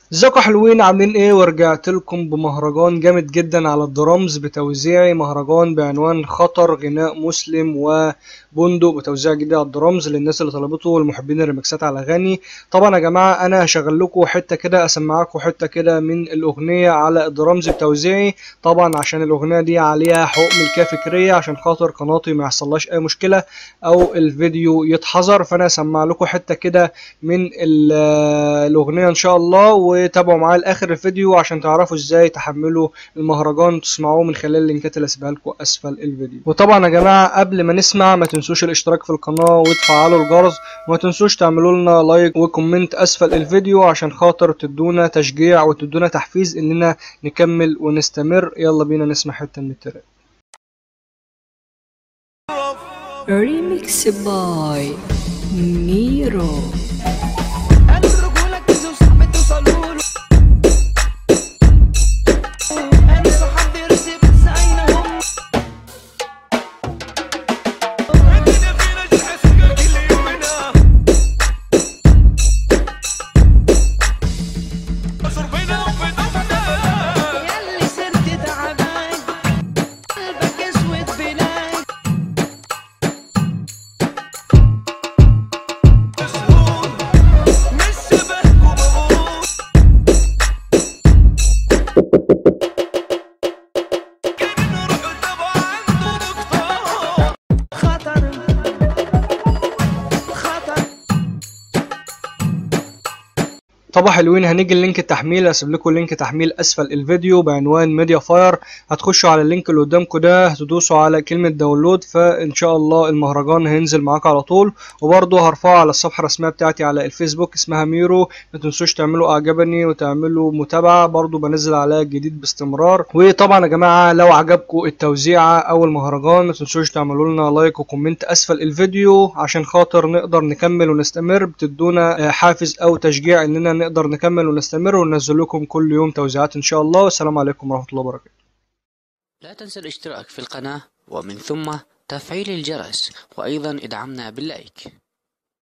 ازيكم حلوين عاملين ايه ورجعت لكم بمهرجان جامد جدا على الدرامز بتوزيعي مهرجان بعنوان خطر غناء مسلم وبندق بتوزيع جديد على الدرامز للناس اللي طلبته والمحبين الريمكسات على اغاني طبعا يا جماعه انا هشغل لكم حته كده اسمعكم حته كده من الاغنيه على الدرامز بتوزيعي طبعا عشان الاغنيه دي عليها حقوق ملكيه فكريه عشان خاطر قناتي ما يحصلهاش اي مشكله او الفيديو يتحظر فانا هسمع لكم حته كده من ال- الاغنيه ان شاء الله وتابعوا معايا لاخر الفيديو عشان تعرفوا ازاي تحملوا المهرجان وتسمعوه من خلال اللينكات اللي هسيبها لكم اسفل الفيديو وطبعا يا جماعه قبل ما نسمع ما تنسوش الاشتراك في القناه وتفعلوا الجرس وما تنسوش تعملوا لنا لايك وكومنت اسفل الفيديو عشان خاطر تدونا تشجيع وتدونا تحفيز اننا نكمل ونستمر يلا بينا نسمع حته من التراك Remix by Miro. الرجولة كنز وصاحبي توصلوا له انا صحابي رسي بس اين هم عندنا فينا جرح سكر كل يومنا شربنا وفتحنا ياللي صرت تعبان قلبك اسود بلاك مش شبهكم ابوك كان نروح تبع عنده دكتور خطر خطر طبعا حلوين هنيجي اللينك التحميل هسيب لكم لينك تحميل اسفل الفيديو بعنوان ميديا فاير هتخشوا على اللينك اللي قدامكم ده هتدوسوا على كلمة داونلود فان شاء الله المهرجان هينزل معاكم على طول وبرضه هرفعه على الصفحة الرسمية بتاعتي على الفيسبوك اسمها ميرو ما تنسوش تعملوا اعجبني وتعملوا متابعة برضه بنزل عليها جديد باستمرار وطبعا يا جماعة لو عجبكم التوزيعة او المهرجان ما تنسوش تعملوا لنا لايك وكومنت اسفل الفيديو عشان خاطر نقدر نكمل ونستمر بتدونا آه، حافز او تشجيع اننا نقدر نكمل ونستمر وننزل لكم كل يوم توزيعات ان شاء الله والسلام عليكم ورحمة الله وبركاته لا تنسى الاشتراك في القناة ومن ثم تفعيل الجرس وأيضا ادعمنا باللايك